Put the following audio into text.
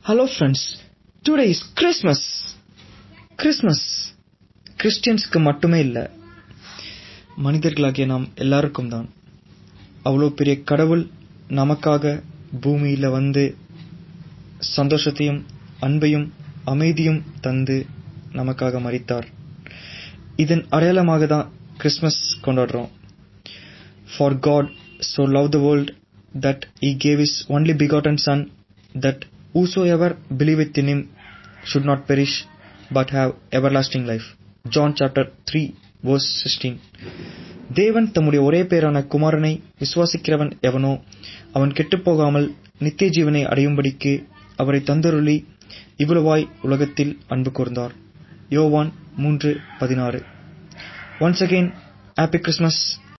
Hello friends, today is Christmas. Christmas கிறிஸ்டியன்ஸ்க்கு மட்டுமே இல்ல மனிதர்களாகிய நாம் எல்லாருக்கும் தான் அவ்வளோ பெரிய கடவுள் நமக்காக பூமியில வந்து சந்தோஷத்தையும் அன்பையும் அமைதியும் தந்து நமக்காக மரித்தார் இதன் அடையாளமாக தான் கிறிஸ்மஸ் கொண்டாடுறோம் For God so loved the world that he gave his only begotten Son, that whosoever believeth in him should not perish, but have everlasting life. John chapter 3 verse 16. தேவன் தம்முடைய ஒரே பேரான குமாரனை விசுவாசிக்கிறவன் எவனோ அவன் கெட்டுப் போகாமல் நித்திய ஜீவனை அடையும்படிக்கு அவரை தந்தருளி இவ்வளவாய் உலகத்தில் அன்பு கூர்ந்தார் யோவான் மூன்று பதினாறு ஒன்ஸ் அகெயின் ஹாப்பி கிறிஸ்மஸ்